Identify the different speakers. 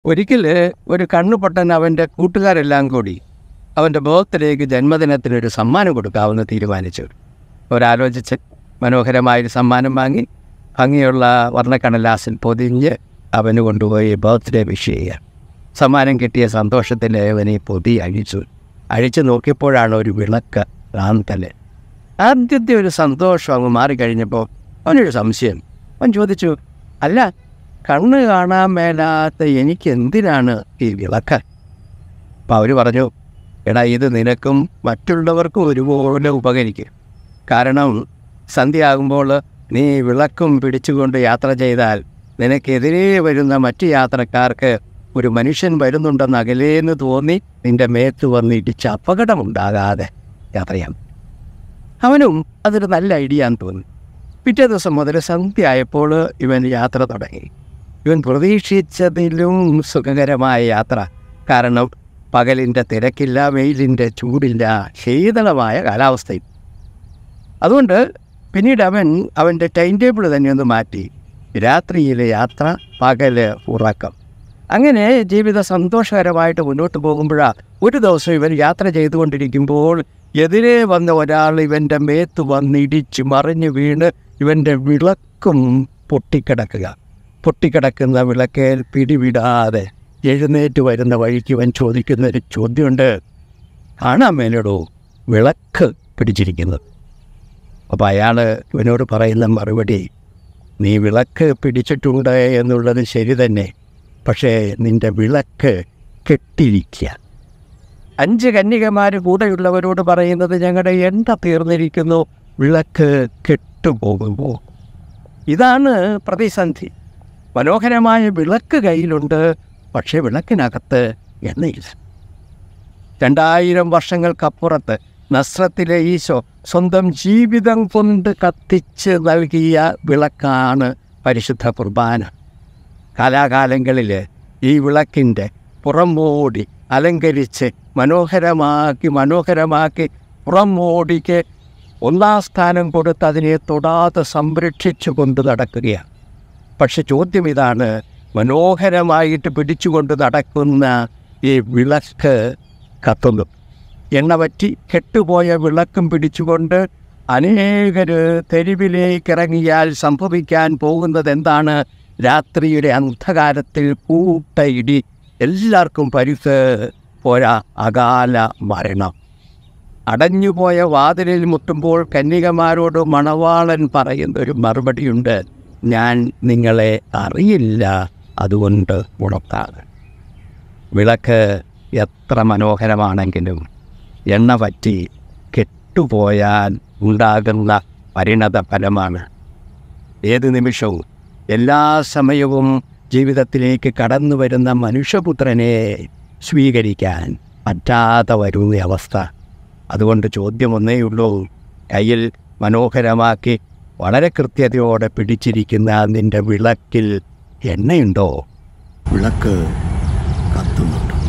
Speaker 1: ഒരിക്കൽ ഒരു കണ്ണുപൊട്ടൻ അവൻ്റെ കൂട്ടുകാരെല്ലാം കൂടി അവൻ്റെ ബർത്ത്ഡേക്ക് ജന്മദിനത്തിനൊരു സമ്മാനം കൊടുക്കാമെന്ന് തീരുമാനിച്ചു ഒരാലോചിച്ച് മനോഹരമായൊരു സമ്മാനം വാങ്ങി ഭംഗിയുള്ള വർണ്ണക്കടലാസിൽ പൊതിഞ്ഞ് അവന് കൊണ്ടുപോയി ബർത്ത്ഡേ വിഷ് ചെയ്യുക സമ്മാനം കിട്ടിയ സന്തോഷത്തിൽ അവൻ ഈ പൊതി അഴിച്ചു അഴിച്ചു നോക്കിയപ്പോഴാണ് ഒരു വിളക്ക് റാന്തല് ആദ്യത്തെ ഒരു സന്തോഷം അങ്ങ് മാറിക്കഴിഞ്ഞപ്പോൾ അവനൊരു സംശയം അവൻ ചോദിച്ചു അല്ല കണ്ണ് കാണാൻ മേലാത്ത എനിക്ക് എന്തിനാണ് ഈ വിളക്ക് അപ്പം അവർ പറഞ്ഞു എടാ ഇത് നിനക്കും മറ്റുള്ളവർക്കും ഒരുപോലെ ഉപകരിക്കും കാരണം സന്ധ്യയാകുമ്പോൾ നീ വിളക്കും പിടിച്ചുകൊണ്ട് യാത്ര ചെയ്താൽ നിനക്കെതിരെ വരുന്ന മറ്റു യാത്രക്കാർക്ക് ഒരു മനുഷ്യൻ വരുന്നുണ്ടെന്ന് അകലേന്ന് തോന്നി നിന്റെ മേത്ത് വന്ന് ഇടിച്ച് അപകടമുണ്ടാകാതെ യാത്ര ചെയ്യാം അവനും അതൊരു നല്ല ഐഡിയ എന്ന് തോന്നി പിറ്റേ ദിവസം മുതൽ സന്ധ്യ ആയപ്പോൾ ഇവൻ യാത്ര തുടങ്ങി ഇവൻ പ്രതീക്ഷിച്ചതിലും സുഖകരമായ യാത്ര കാരണം പകലിൻ്റെ തിരക്കില്ല വെയിലിൻ്റെ ചൂടില്ല ശീതളമായ കാലാവസ്ഥയും അതുകൊണ്ട് പിന്നീട് അവൻ അവൻ്റെ ടൈം ടേബിൾ തന്നെ ഒന്ന് മാറ്റി രാത്രിയിലെ യാത്ര പകല് ഉറക്കം അങ്ങനെ ജീവിതം സന്തോഷകരമായിട്ട് മുന്നോട്ട് പോകുമ്പോഴാണ് ഒരു ദിവസം ഇവൻ യാത്ര ചെയ്തുകൊണ്ടിരിക്കുമ്പോൾ എതിരെ വന്ന ഒരാൾ ഇവൻ്റെ മേത്ത് വന്നിടിച്ച് മറിഞ്ഞ് വീണ് ഇവൻ്റെ വിളക്കും പൊട്ടിക്കിടക്കുക പൊട്ടിക്കിടക്കുന്ന വിളക്കേൽ പിടിവിടാതെ എഴുന്നേറ്റ് വരുന്ന വഴിക്ക് ഇവൻ ചോദിക്കുന്നൊരു ചോദ്യമുണ്ട് കാണാൻ മേലടോ വിളക്ക് പിടിച്ചിരിക്കുന്നത് അപ്പോൾ അയാൾ ഇവനോട് പറയുന്ന മറുപടി നീ വിളക്ക് പിടിച്ചിട്ടുണ്ട് എന്നുള്ളത് ശരി തന്നെ പക്ഷേ നിൻ്റെ വിളക്ക് കെട്ടിരിക്കുക അഞ്ച് കന്യകമാർ കൂടെയുള്ളവരോട് പറയുന്നത് ഞങ്ങളുടെ എണ്ണ തീർന്നിരിക്കുന്നു വിളക്ക് കെട്ടുപോകുമ്പോൾ ഇതാണ് പ്രതിസന്ധി മനോഹരമായ വിളക്ക് കയ്യിലുണ്ട് പക്ഷേ വിളക്കിനകത്ത് എണ്ണയില്ല രണ്ടായിരം വർഷങ്ങൾക്കപ്പുറത്ത് നസ്രത്തിലെ ഈശോ സ്വന്തം ജീവിതം കൊണ്ട് കത്തിച്ച് നൽകിയ വിളക്കാണ് പരിശുദ്ധ കുർബാന കാലാകാലങ്ങളിൽ ഈ വിളക്കിൻ്റെ പുറമോടി അലങ്കരിച്ച് മനോഹരമാക്കി മനോഹരമാക്കി പുറമോടിക്ക് ഒന്നാം സ്ഥാനം കൊടുത്ത് അതിനെ തൊടാതെ സംരക്ഷിച്ചു കൊണ്ട് നടക്കുകയാണ് പക്ഷെ ചോദ്യം ഇതാണ് മനോഹരമായിട്ട് പിടിച്ചുകൊണ്ട് നടക്കുന്ന ഈ വിളക്ക് കത്തുന്നു എണ്ണ വറ്റി കെട്ടുപോയ വിളക്കും പിടിച്ചുകൊണ്ട് അനേകർ തെരുവിലേക്ക് ഇറങ്ങിയാൽ സംഭവിക്കാൻ പോകുന്നത് എന്താണ് രാത്രിയുടെ അന്ധകാരത്തിൽ കൂട്ടയിടി എല്ലാവർക്കും പരിക്ക് പോരാ അകാല മരണം അടഞ്ഞുപോയ വാതിലിൽ മുട്ടുമ്പോൾ കന്യകമാരോട് മണവാളൻ പറയുന്നൊരു മറുപടിയുണ്ട് ഞാൻ നിങ്ങളെ അറിയില്ല അതുകൊണ്ട് ഉണർത്താണ് വിളക്ക് എത്ര മനോഹരമാണെങ്കിലും എണ്ണ പറ്റി കെട്ടുപോയാൽ ഉണ്ടാകുന്ന പരിണത ഫലമാണ് ഏത് നിമിഷവും എല്ലാ സമയവും ജീവിതത്തിലേക്ക് കടന്നു വരുന്ന മനുഷ്യപുത്രനെ സ്വീകരിക്കാൻ പറ്റാതെ വരുന്ന അവസ്ഥ അതുകൊണ്ട് ചോദ്യം ഒന്നേയുള്ളൂ കയ്യിൽ മനോഹരമാക്കി വളരെ കൃത്യതയോടെ പിടിച്ചിരിക്കുന്ന നിൻ്റെ വിളക്കിൽ എണ്ണയുണ്ടോ വിളക്ക് കത്തുന്നുണ്ടോ